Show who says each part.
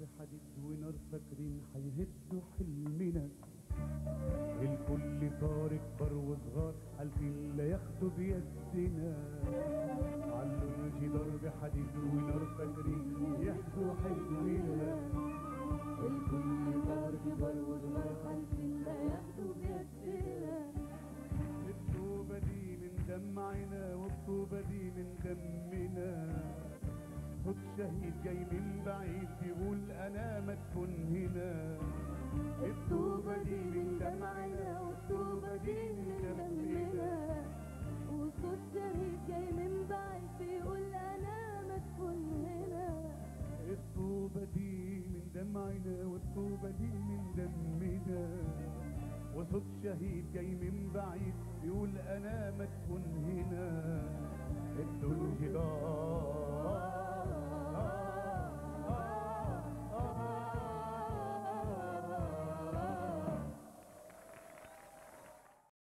Speaker 1: بحديد ونار فاكرين هيهدوا حلمنا الكل طار كبار وصغار عالفين لا ياخدوا بيدنا علوا الجدار بحديد ونار فاكرين يحدوا حلمنا
Speaker 2: الكل طار كبار وصغار خالفين لا ياخدوا بيدنا
Speaker 1: الطوبة دي من دمعنا والطوبة دي من دمنا خد شهيد جاي من بعيد يقول انا مدفون هنا
Speaker 2: الطوبة دي من دمعنا والطوبة دي من دمنا وصوت شهيد جاي من بعيد بيقول أنا مدفون هنا
Speaker 1: الطوبة دي من دمعنا والطوبة دي من دمنا وصوت شهيد جاي من بعيد يقول انا مدفون هنا ادوا الجدار